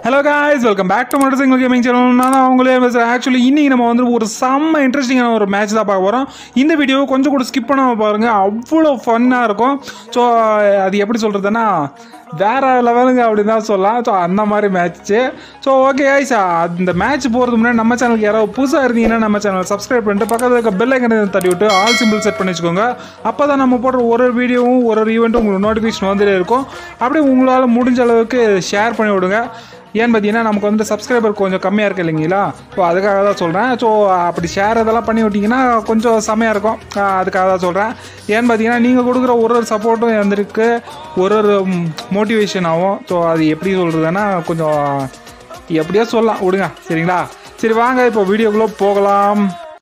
hello guys welcome back to motor single gaming channel நான் அவங்களே பேசுகிறேன் ஆக்சுவலி இன்னைக்கு நம்ம வந்து ஒரு செம்ம இன்ட்ரெஸ்டிங்கான ஒரு மேட்ச் தான் பார்க்க போகிறோம் இந்த வீடியோவை கொஞ்சம் கூட ஸ்கிப் பண்ணாமல் பாருங்கள் அவ்வளோ ஃபன்னாக இருக்கும் ஸோ அது எப்படி சொல்கிறதுன்னா வேற லெவலுங்க அப்படின்னு தான் சொல்லலாம் ஸோ அந்த மாதிரி மேட்ச்சு ஸோ ஓகே ஐஸ் அந்த மேட்ச் போகிறதுக்கு முன்னாடி நம்ம சேனலுக்கு யாராவது புதுசாக இருந்தீங்கன்னா நம்ம சேனல் சப்ஸ்கிரைப் பண்ணிட்டு பக்கத்தில் இருக்க பெல் ஐக்கனை தட்டி விட்டு ஆல் சிம்பிள் செட் பண்ணி வச்சுக்கோங்க அப்போ தான் நம்ம போடுற ஒரு ஒரு வீடியோவும் ஒரு ஒரு ஈவெண்ட்டும் உங்களுக்கு நோட்டிஃபிகேஷன் வந்துட்டே இருக்கும் அப்படியே உங்களால் முடிஞ்ச அளவுக்கு ஷேர் பண்ணி விடுங்க ஏன்னு பார்த்தீங்கன்னா நமக்கு வந்து சப்ஸ்கிரைபர் கொஞ்சம் கம்மியாக இருக்கு இல்லைங்களா ஸோ அதுக்காக தான் சொல்கிறேன் ஸோ அப்படி ஷேர் இதெல்லாம் பண்ணி விட்டிங்கன்னா கொஞ்சம் செம்மையாக இருக்கும் ஆஹ் அதுக்காக தான் சொல்கிறேன் ஏன்னு பார்த்தீங்கன்னா நீங்கள் கொடுக்குற ஒரு ஒரு சப்போர்ட்டும் வந்துருக்கு ஒரு ஒரு மோட்டிவேஷன் ஆகும் ஸோ அது எப்படி சொல்கிறதுன்னா கொஞ்சம் எப்படியோ சொல்லலாம் விடுங்க சரிங்களா சரி வாங்க இப்போ வீடியோக்குள்ளே போகலாம்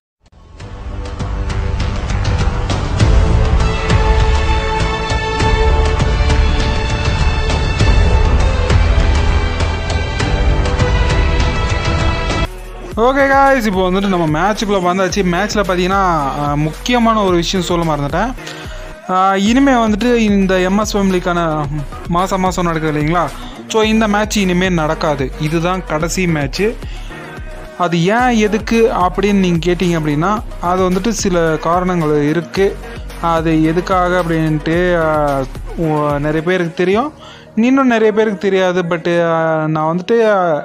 ஓகே காய்ஸ் இப்போ வந்துட்டு நம்ம மேட்ச்சுக்குள்ளே வந்தாச்சு மேட்ச்சில் பார்த்தீங்கன்னா அஹ், முக்கியமான ஒரு விஷயம் சொல்ல மறந்துட்டேன் அஹ், இனிமே வந்துட்டு இந்த எம்எஸ் ஃபேமிலிக்கான மாதம் மாதம் நடக்குது இல்லைங்களா ஸோ இந்த மேட்ச் இனிமேல் நடக்காது இதுதான் கடைசி மேட்ச்சு அது ஏன் எதுக்கு அப்படின்னு நீங்கள் கேட்டிங்க அப்படின்னா அது வந்துட்டு சில காரணங்கள் இருக்குது அது எதுக்காக அப்படின்ட்டு அஹ், உ- நிறைய பேருக்கு தெரியும் இன்னும் நிறைய பேருக்கு தெரியாது பட்டு நான் வந்துட்டு அஹ்,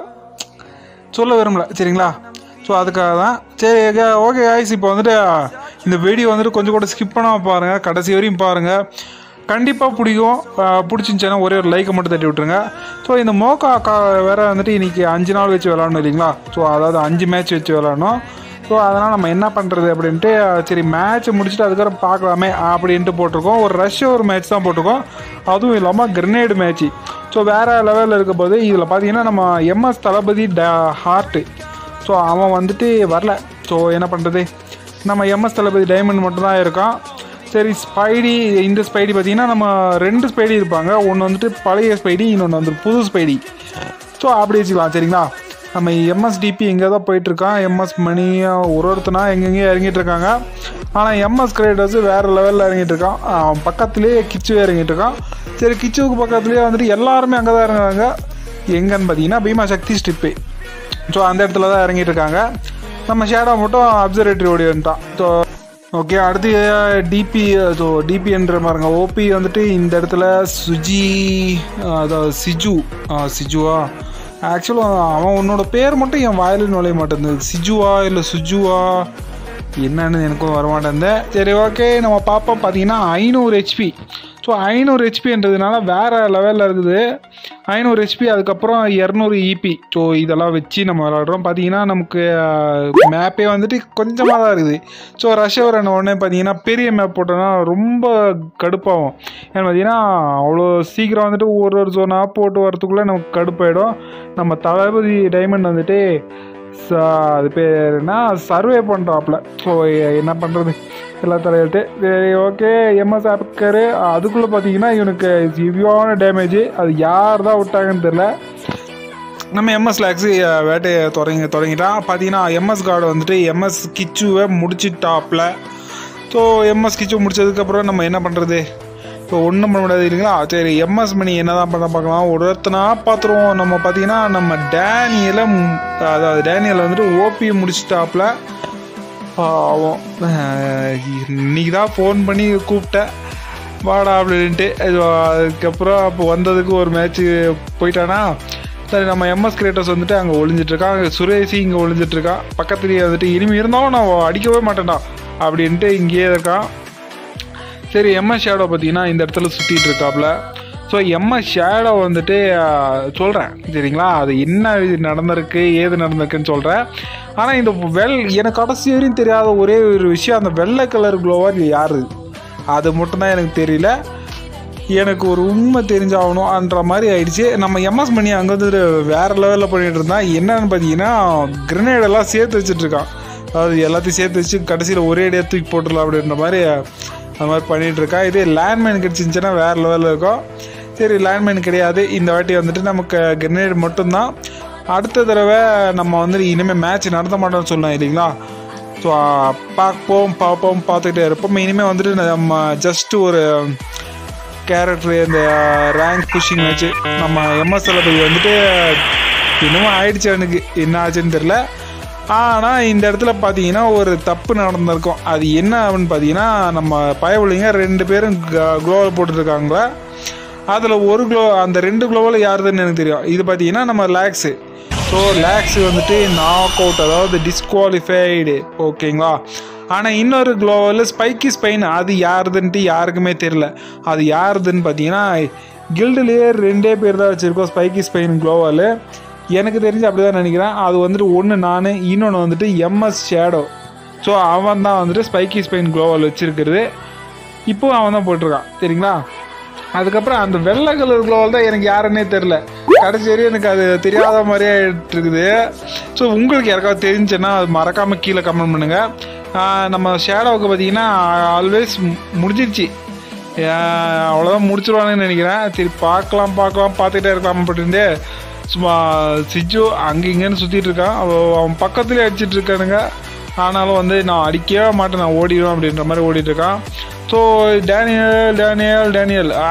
சொல்ல விரும்பல சரிங்களா ஸோ அதுக்காக தான் சரி ஓகே ஆயிஸ் இப்போ வந்துட்டு இந்த வீடியோ வந்துட்டு கொஞ்சம் கூட ஸ்கிப் பண்ணாமல் பாருங்கள் கடைசி வரையும் பாருங்கள் கண்டிப்பாக பிடிக்கும் அஹ் பிடிச்சிருந்துச்சுன்னா ஒரே ஒரு லைக்கை மட்டும் தட்டி விட்ருங்க ஸோ இந்த மோக்கா அக்கா வேற வந்துட்டு இன்றைக்கி அஞ்சு நாள் வச்சு விளாடணும் இல்லைங்களா ஸோ அதாவது அஞ்சு மேட்ச் வச்சு விளாடணும் ஸோ அதனால் நம்ம என்ன பண்ணுறது அப்படின்ட்டு சரி மேட்ச் முடிச்சுட்டு அதுக்கப்புறம் பார்க்கலாமே அப்படின்ட்டு போட்டிருக்கோம் ஒரு ரஷ் ஒரு மேட்ச் தான் போட்டிருக்கோம் அதுவும் இல்லாமல் கிரனேடு மேட்ச்சு ஸோ வேறு லெவலில் இருக்க போது இதில் பார்த்தீங்கன்னா நம்ம எம்எஸ் தளபதி ட ஹார்ட்டு ஸோ அவன் வந்துட்டு வரல ஸோ என்ன பண்ணுறது நம்ம எம்எஸ் தளபதி டைமண்ட் மட்டும்தான் இருக்கான் சரி ஸ்பைடி இந்த ஸ்பைடி பார்த்தீங்கன்னா நம்ம ரெண்டு ஸ்பைடி இருப்பாங்க ஒன்று வந்துட்டு பழைய ஸ்பைடி இன்னொன்று வந்து புது ஸ்பைடி ஸோ அப்படி வச்சுக்கலாம் சரிங்களா நம்ம எம்எஸ்டிபி எங்கே தான் போயிட்டுருக்கான் எம்எஸ் மணி ஒரு ஒருத்தனா எங்கெங்கேயோ இறங்கிட்டு இருக்காங்க ஆனால் எம்எஸ் கிரேடர்ஸ் வேறு லெவலில் இறங்கிட்டு இருக்கான் அவன் பக்கத்துலேயே கிச்சுவே இறங்கிட்டு இருக்கான் சரி கிச்சுவுக்கு பக்கத்துலேயே வந்துட்டு எல்லாருமே அங்கே தான் இறங்குறாங்க எங்கன்னு பார்த்தீங்கன்னா பீமா சக்தி ஸ்ட்ரிப்பு ஸோ அந்த இடத்துல தான் இறங்கிட்டு இருக்காங்க நம்ம ஷேடோ மட்டும் அப்சர்வேட்டரி ஓடி வந்துட்டான் ஸோ ஓகே அடுத்து டிபி ஸோ டிபின்ற பாருங்க ஓபி வந்துட்டு இந்த இடத்துல சுஜி அதாவது சிஜு ஆ, சிஜுவா ஆக்சுவலாக அவன் உன்னோட பேர் மட்டும் என் வாயில நுழைய மாட்டேங்குது சிஜுவா இல்லை சுஜுவா என்னன்னு எனக்கும் வரமாட்டேங்குது சரி ஓகே நம்ம பார்ப்போம் பார்த்தீங்கன்னா ஐநூறு ஹெச்பி ஸோ ஐநூறு ஹெச்பின்றதுனால வேறு லெவலில் இருக்குது ஐநூறு ஹெச்பி அதுக்கப்புறம் இரநூறு இபி ஸோ இதெல்லாம் வச்சு நம்ம விளாடுறோம் பார்த்தீங்கன்னா நமக்கு மேப்பே வந்துட்டு கொஞ்சமாக தான் இருக்குது ஸோ ரஷ்யவர் என்ன உடனே பார்த்தீங்கன்னா பெரிய மேப் போட்டோன்னா ரொம்ப கடுப்பாகும் ஏன்னு பார்த்தீங்கன்னா அவ்வளோ சீக்கிரம் வந்துட்டு ஒரு ஒரு ஜோனாக போட்டு வரத்துக்குள்ளே நமக்கு கடுப்பாயிடும் நம்ம தளபதி டைமண்ட் வந்துட்டு ச- அது பேர் என்ன சர்வே பண்ணுறாப்புல ஸோ என்ன பண்ணுறது எல்லா தலையிட்டு சரி ஓகே எம்எஸ் ஆப்கரு அதுக்குள்ளே பார்த்தீங்கன்னா இவனுக்கு சிவியான டேமேஜ் அது யார் தான் விட்டாங்கன்னு தெரில நம்ம எம்எஸ் லேக்ஸு வேட்டையை தொடங்கி தொடங்கிட்டான் பார்த்தீங்கன்னா எம்எஸ் கார்டு வந்துட்டு எம்எஸ் கிச்சுவை முடிச்சிட்டாப்ல ஸோ எம்எஸ் கிச்சு முடிச்சதுக்கப்புறம் நம்ம என்ன பண்ணுறது ஸோ ஒன்றும் பண்ண முடியாது இல்லைங்களா சரி எம்எஸ் மணி என்ன தான் பண்ண பார்க்கலாம் ஒரு ஒருத்தனா பார்த்துருவோம் நம்ம பார்த்தீங்கன்னா நம்ம டேனியலை ம்- அதாவது டேனியலை வந்துட்டு ஓபி முடிச்சிட்டாப்ல பாவம் அஹ் இன்னைக்கு தான் ஃபோன் பண்ணி கூப்பிட்டேன் வாடா அப்படின்ட்டு அது அதுக்கப்புறம் அப்போ வந்ததுக்கு ஒரு மேட்ச்சு போயிட்டானா சரி நம்ம எம்எஸ் கிரியேட்டர்ஸ் வந்துட்டு அங்கே ஒளிஞ்சிட்டு இருக்கான் அங்கே சுரேஷி இங்கே ஒளிஞ்சிட்டு இருக்கான் பக்கத்துலேயே வந்துட்டு இனிமே இருந்தாலும் நான் அடிக்கவே மாட்டேன்டா அப்படின்ட்டு இங்கேயே இருக்கான் சரி எம்எஸ் ஷேடோ பார்த்தீங்கன்னா இந்த இடத்துல சுற்றிட்டு இருக்காப்புல ஸோ எம்எஸ் ஷேடோ வந்துட்டு சொல்கிறேன் சரிங்களா அது என்ன இது நடந்திருக்கு ஏது நடந்திருக்குன்னு சொல்கிறேன் ஆனால் இந்த வெள் எனக்கு கடைசி வரையும் தெரியாத ஒரே ஒரு விஷயம் அந்த வெள்ளை கலர் க்ளோவர் யார் அது மட்டும்தான் எனக்கு தெரியல எனக்கு ஒரு உண்மை தெரிஞ்சாகணும்ன்ற மாதிரி ஆயிடுச்சு நம்ம எம்எஸ் மணி அங்கே வந்து வேறு லெவலில் பண்ணிட்டு இருந்தான் என்னன்னு பார்த்தீங்கன்னா grenade எல்லாம் சேர்த்து வச்சுட்டு இருக்கான் அதாவது எல்லாத்தையும் சேர்த்து வச்சு கடைசியில் ஒரே அடியாக தூக்கி போட்டுடலாம் அப்படின்ற மாதிரி அந்த மாதிரி பண்ணிட்டு இருக்கா இதே லேண்ட்மைன் கிடச்சிருந்துச்சுன்னா வேறு லெவலில் இருக்கும் சரி லேண்ட்மைன் கிடையாது இந்த வாட்டி வந்துட்டு நமக்கு கிரனேட் மட்டும்தான் அடுத்த தடவை நம்ம வந்து இனிமேல் மேட்ச் நடத்த மாட்டோம்னு சொல்லலாம் இல்லைங்களா ஸோ பார்ப்போம் பார்ப்போம் பார்த்துக்கிட்டே இருப்போம் இனிமேல் வந்துட்டு நம்ம ஜஸ்ட் ஒரு கேரக்டர் இந்த ரேங்க் புஷிங் வச்சு நம்ம எம்எஸ் தளபதி வந்துட்டு என்னமோ ஆயிடுச்சு அவனுக்கு என்ன ஆச்சுன்னு தெரில ஆனால் இந்த இடத்துல பார்த்தீங்கன்னா ஒரு தப்பு நடந்திருக்கும் அது என்ன அப்படின்னு பார்த்தீங்கன்னா நம்ம பயவுள்ளிங்க ரெண்டு பேரும் க்ளோவில் போட்டுருக்காங்களா அதில் ஒரு க்ளோ அந்த ரெண்டு க்ளோவில் யாருதுன்னு எனக்கு தெரியும் இது பார்த்தீங்கன்னா நம்ம லேக்ஸு ஸோ லேக்ஸ் வந்துட்டு நாக் அவுட் அதாவது டிஸ்குவாலிஃபைடு ஓகேங்களா ஆனால் இன்னொரு க்ளோவில் ஸ்பைக்கி ஸ்பைன் அது யாருதுன்ட்டு யாருக்குமே தெரில அது யாருதுன்னு பார்த்தீங்கன்னா கில்டுலேயே ரெண்டே பேர் தான் வச்சுருக்கோம் ஸ்பைக்கி ஸ்பைன் க்ளோவல் எனக்கு தெரிஞ்சு அப்படி தான் நினைக்கிறேன் அது வந்துட்டு ஒன்று நான் இன்னொன்று வந்துட்டு எம்எஸ் ஷேடோ ஸோ அவன் தான் வந்துட்டு ஸ்பைக்கி ஸ்பைன் க்ளோவல் வச்சுருக்கிறது இப்போவும் அவன் தான் போட்டிருக்கான் சரிங்களா அதுக்கப்புறம் அந்த வெள்ளை கலர் க்ளோவல் தான் எனக்கு யாருன்னே தெரில கடைசி வரையும் எனக்கு அது தெரியாத மாதிரியே ஆயிட்டு இருக்குது ஸோ உங்களுக்கு யாருக்காவது தெரிஞ்சுன்னா அது மறக்காமல் கீழே கமெண்ட் பண்ணுங்கள் ஆஹ் நம்ம ஷேடோவுக்கு பார்த்தீங்கன்னா ஆல்வேஸ் முடிஞ்சிருச்சு ஆஹ் அவ்வளோதான் முடிச்சிருவானுன்னு நினைக்கிறேன் சரி பார்க்கலாம் பார்க்கலாம் பார்த்துக்கிட்டே இருக்கலாம் அப்படின்ட்டு சும்மா சிஜு அங்கே இங்கேன்னு சுற்றிட்டு இருக்கான் அவ- அவன் பக்கத்துலேயே அடிச்சிட்டு இருக்கானுங்க ஆனாலும் வந்து நான் அடிக்கவே மாட்டேன் நான் ஓடிடுவேன் அப்படின்ற மாதிரி ஓடிட்டு இருக்கான் ஸோ டேனியல் டேனியல் டேனியல் ஆ,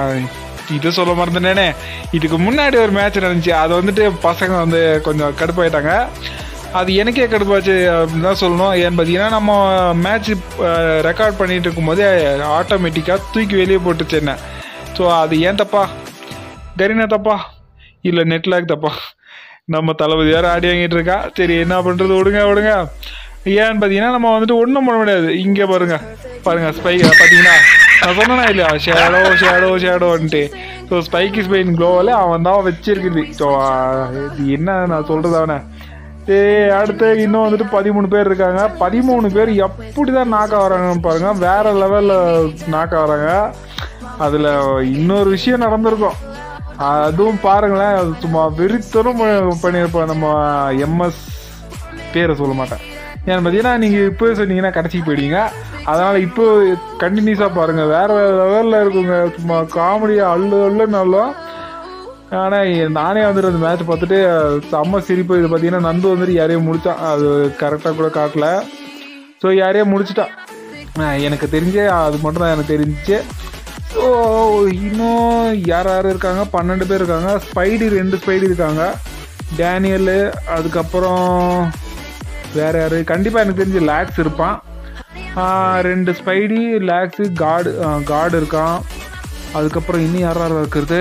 இது சொல்ல மறந்துட்டேனே இதுக்கு முன்னாடி ஒரு மேட்ச் நடந்துச்சு அதை வந்துட்டு பசங்க வந்து கொஞ்சம் கடுப்பாயிட்டாங்க அது எனக்கே கடுப்பாச்சு அப்படின்னு தான் சொல்லணும் ஏன்னு பார்த்தீங்கன்னா நம்ம மேட்ச் ரெக்கார்ட் பண்ணிட்டு இருக்கும்போது ஆட்டோமேட்டிக்காக தூக்கி வெளியே போட்டுச்சு என்ன ஸோ அது ஏன் தப்பா கரீனா தப்பா இல்லை நெட்லாக் தப்பா நம்ம தளபதி வேறு ஆடி வாங்கிட்டு இருக்கா சரி என்ன பண்ணுறது விடுங்க விடுங்க ஏன்னு பார்த்தீங்கன்னா நம்ம வந்துட்டு ஒன்றும் பண்ண முடியாது இங்கே பாருங்க பாருங்க ஸ்பைக் பார்த்தீங்கன்னா நான் சொன்னேனா இல்லையா ஷேடோ ஷேடோ ஷேடோன்ட்டு ஸோ ஸ்பைக்கி ஸ்பெயின் க்ளோவில் அவன் தான் வச்சிருக்குது ஸோ இது என்ன நான் சொல்கிறது அவனை ஏய் அடுத்து இன்னும் வந்துட்டு பதிமூணு பேர் இருக்காங்க பதிமூணு பேர் எப்படி தான் நாக்க வராங்கன்னு பாருங்க வேற லெவலில் நாக்க வராங்க அதில் இன்னொரு விஷயம் நடந்திருக்கும் அதுவும் பாருங்களேன் அது சும்மா வெறித்தனம் ப- பண்ணியிருப்போம் நம்ம எம்எஸ் பேரை சொல்ல மாட்டேன் ஏன்னு பார்த்தீங்கன்னா நீங்கள் இப்போ சொன்னீங்கன்னா கடைசிக்கு போயிடுவீங்க அதனால் இப்போ கண்டினியூஸாக பாருங்கள் வேறு வேறு லெவலில் இருக்குங்க சும்மா காமெடியாக அள்ளு அள்ளுன்னு அள்ளும் ஆனால் நானே வந்துட்டு அந்த மேட்ச் பார்த்துட்டு செம்ம சிரிப்பு இது பார்த்தீங்கன்னா நந்து வந்துட்டு யாரையும் முடிச்சான் அது கரெக்டாக கூட காட்டல ஸோ யாரையும் முடிச்சிட்டான் ஆஹ் எனக்கு தெரிஞ்சே அது மட்டும் தான் எனக்கு தெரிஞ்சிச்சு ஸோ இன்னும் யார் யார் இருக்காங்க பன்னெண்டு பேர் இருக்காங்க ஸ்பைடி ரெண்டு ஸ்பைடி இருக்காங்க டேனியலு அதுக்கப்புறம் வேற யாரு கண்டிப்பாக எனக்கு தெரிஞ்சு லேக்ஸ் இருப்பான் ஆஹ் ரெண்டு ஸ்பைடி லேக்ஸு காடு காடு இருக்கான் அதுக்கப்புறம் இன்னும் யார் யார் இருக்கிறது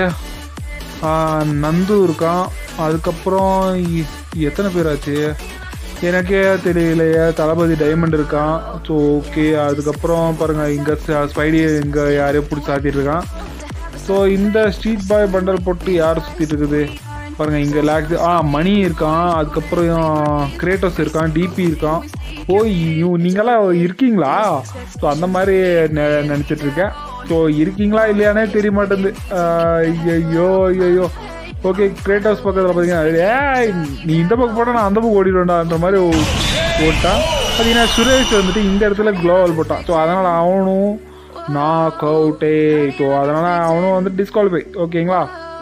ஆஹ் நந்து இருக்கான் அதுக்கப்புறம் இ- எத்தனை பேர் ஆச்சு எனக்கே தெரியலையே தளபதி டைமண்ட் இருக்கான் ஸோ ஓகே அதுக்கப்புறம் பாருங்கள் இங்கே ஸ்பைடி இங்கே யாரையோ பிடிச்சி சாத்திட்டு இருக்கான் ஸோ இந்த ஸ்ட்ரீட் பாய் பண்டல் போட்டு யார் சுற்றிட்டு இருக்குது பாருங்கள் இங்கே லேக்ஸ் ஆ மணி இருக்கான் அதுக்கப்புறம் கிரேட்டோஸ் இருக்கான் டிபி இருக்கான் ஓ இவ- நீங்களாம் இருக்கீங்களா ஸோ அந்த மாதிரி நெ- நினைச்சிட்டு இருக்கேன் ஸோ இருக்கீங்களா இல்லையானே தெரிய மாட்டேங்குது ஐயோ ஐயோ ஓகே கிரேட்டோஸ் பக்கத்தில் பார்த்தீங்கன்னா ஏய் நீ இந்த பக்கம் போட்டால் நான் அந்த பக்கம் ஓடிடுவேன்டான்ற மாதிரி ஓ- ஓட்டான் பார்த்தீங்கன்னா சுரேஷ் வந்துட்டு இந்த இடத்துல க்ளோவல் போட்டான் ஸோ அதனால் அவனும் நாக் அவுட்டே ஸோ அதனால் அவனும் வந்து டிஸ்குவாலிஃபை ஓகேங்களா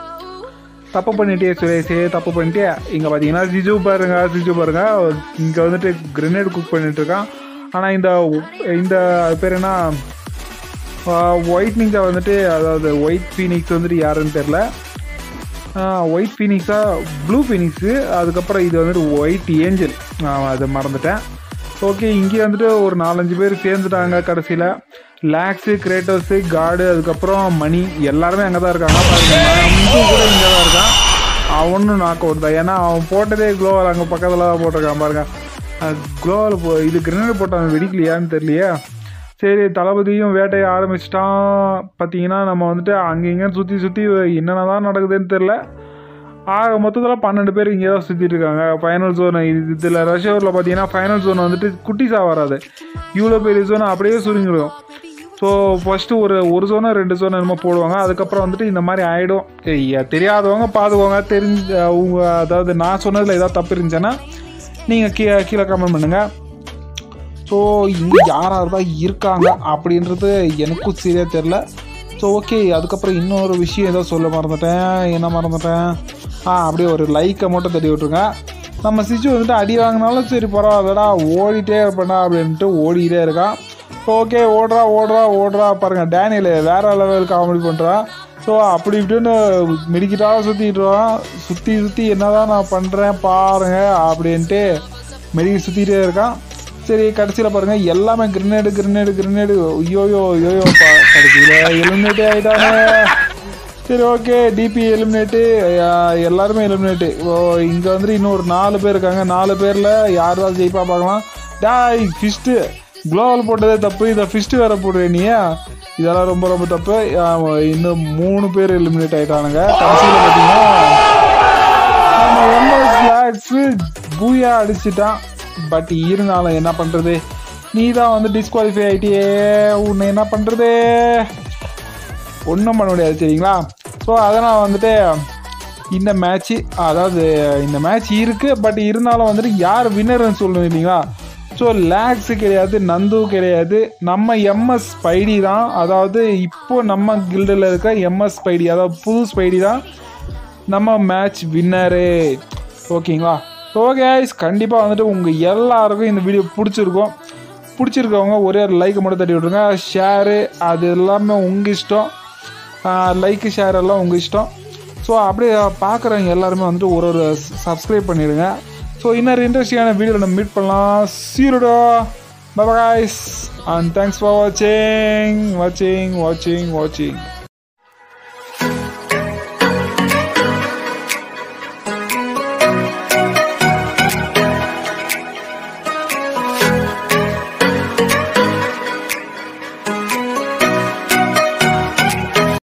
தப்பு பண்ணிட்டே சுரேஷே தப்பு பண்ணிட்டே இங்கே பார்த்தீங்கன்னா சிஜு பாருங்க சிஜு பாருங்க இங்கே வந்துட்டு கிரெனேட் குக் பண்ணிட்டு இருக்கான் ஆனால் இந்த இந்த அது பேர் என்ன ஒயிட் நிங்ஸா வந்துட்டு அதாவது ஒயிட் ஃபீனிக்ஸ் வந்துட்டு யாருன்னு தெரில ஒயிட் ஃபீனிக்ஸா ப்ளூ ஃபீனிக்ஸு அதுக்கப்புறம் இது வந்துட்டு ஒயிட் ஏஞ்சல் அதை மறந்துட்டேன் ஓகே இங்கே வந்துட்டு ஒரு நாலஞ்சு பேர் சேர்ந்துட்டாங்க கடைசியில் லேக்ஸு கிரேட்டோஸு காடு அதுக்கப்புறம் மணி எல்லாருமே அங்கே தான் இருக்காங்க பாருங்க நந்து கூட இங்கே தான் இருக்கான் அவனும் நாக் அவுட் தான் ஏன்னா அவன் போட்டதே க்ளோவல் அங்கே பக்கத்தில் தான் போட்டிருக்கான் பாருங்க க்ளோவல் போ இது கிரனேட் போட்டான் வெடிக்கலையான்னு தெரியலையே சரி தளபதியும் வேட்டைய ஆரம்பிச்சிட்டான் பார்த்தீங்கன்னா நம்ம வந்துட்டு அங்கே இங்கேன்னு சுற்றி சுற்றி என்னென்ன தான் நடக்குதுன்னு தெரில ஆக மொத்தத்தில் பன்னெண்டு பேர் இங்கே தான் சுற்றிட்டு இருக்காங்க ஃபைனல் ஜோன் இதில் ரஷ்யாவில் பார்த்தீங்கன்னா ஃபைனல் ஜோன் வந்துட்டு குட்டிஸாக வராது இவ்வளோ பெரிய ஜோன் அப்படியே சுருங்கிடும் ஸோ ஃபஸ்ட்டு ஒரு ஒரு ஜோனோ ரெண்டு ஜோனோ என்னமோ போடுவாங்க அதுக்கப்புறம் வந்துட்டு இந்த மாதிரி ஆகிடும் தெரியாதவங்க பார்த்துக்கோங்க தெரிஞ்ச அவங்க அதாவது நான் சொன்னதில் ஏதாவது தப்பு இருந்துச்சுன்னா நீங்கள் கீழே கீழே கமெண்ட் பண்ணுங்கள் ஸோ இங்கே யார் யார் தான் இருக்காங்க அப்படின்றது எனக்கும் சரியாக தெரில ஸோ ஓகே அதுக்கப்புறம் இன்னொரு விஷயம் ஏதோ சொல்ல மறந்துட்டேன் என்ன மறந்துட்டேன் ஆ அப்படியே ஒரு லைக்கை மட்டும் தட்டி விட்ருங்க நம்ம சிச்சு வந்துட்டு அடி வாங்கினாலும் சரி பரவாயில்லடா ஓடிட்டே இருப்பேன்டா அப்படின்ட்டு ஓடிக்கிட்டே இருக்கான் ஓகே ஓடுறா ஓடுறா ஓடுறா பாருங்கள் டேனியல் வேற லெவல் காமெடி பண்ணுறான் ஸோ அப்படி இப்படின்னு மெடிக்கிட்டாக சுற்றிட்டுருவான் சுற்றி சுற்றி என்னதான் நான் பண்ணுறேன் பாருங்க அப்படின்ட்டு மெடிக்கல் சுற்றிட்டே இருக்கான் சரி கடைசியில் பாருங்கள் எல்லாமே கிரினேடு கிரினேடு கிரினேடு ஐயோயோ ஐயோயோ கடைசியில் எலிமினேட்டே ஆகிட்டானே சரி ஓகே டிபி எலிமினேட்டு எல்லாருமே எலிமினேட்டு ஓ இங்கே வந்துட்டு இன்னும் ஒரு நாலு பேர் இருக்காங்க நாலு பேரில் யார் தான் ஜெயிப்பா பார்க்கலாம் டாய் ஃபிஸ்ட்டு குளோவல் போட்டதே தப்பு இதை ஃபிஸ்ட்டு வேற போடுற நீ இதெல்லாம் ரொம்ப ரொம்ப தப்பு ஆமா, இன்னும் மூணு பேர் எலிமினேட் ஆயிட்டானுங்க கடைசியில் பார்த்தீங்கன்னா நம்ம எம்எஸ் பிளாக்ஸு பூயா அடிச்சிட்டான் பட் இருந்தாலும் என்ன பண்ணுறது நீ தான் வந்து டிஸ்குவாலிஃபை ஆகிட்டியே உன்னை என்ன பண்ணுறது ஒன்றும் பண்ண முடியாது சரிங்களா ஸோ அதனால் வந்துட்டு இந்த மேட்ச்சு அதாவது இந்த மேட்ச் இருக்குது பட் இருந்தாலும் வந்துட்டு யார் வின்னர்னு சொல்லணும் இல்லைங்களா ஸோ லேக்ஸு கிடையாது நந்து கிடையாது நம்ம எம்எஸ் ஸ்பைடி தான் அதாவது இப்போ நம்ம கில்டில் இருக்க எம்எஸ் ஸ்பைடி அதாவது புது ஸ்பைடி தான் நம்ம மேட்ச் வின்னரு ஓகேங்களா ஓகே கண்டிப்பாக வந்துட்டு உங்கள் எல்லாருக்கும் இந்த வீடியோ பிடிச்சிருக்கும் பிடிச்சிருக்கவங்க ஒரே ஒரு லைக் மட்டும் தட்டி விட்ருங்க ஷேரு அது எல்லாமே உங்கள் இஷ்டம் லைக்கு ஷேர் எல்லாம் உங்கள் இஷ்டம் ஸோ அப்படியே பார்க்குறவங்க எல்லாருமே வந்துட்டு ஒரு ஒரு சப்ஸ்கிரைப் பண்ணிடுங்க ஸோ இன்னொரு இன்ட்ரெஸ்டிங்கான வீடியோவில் நம்ம மீட் பண்ணலாம் சீருடா bye guys and thanks for watching watching watching watching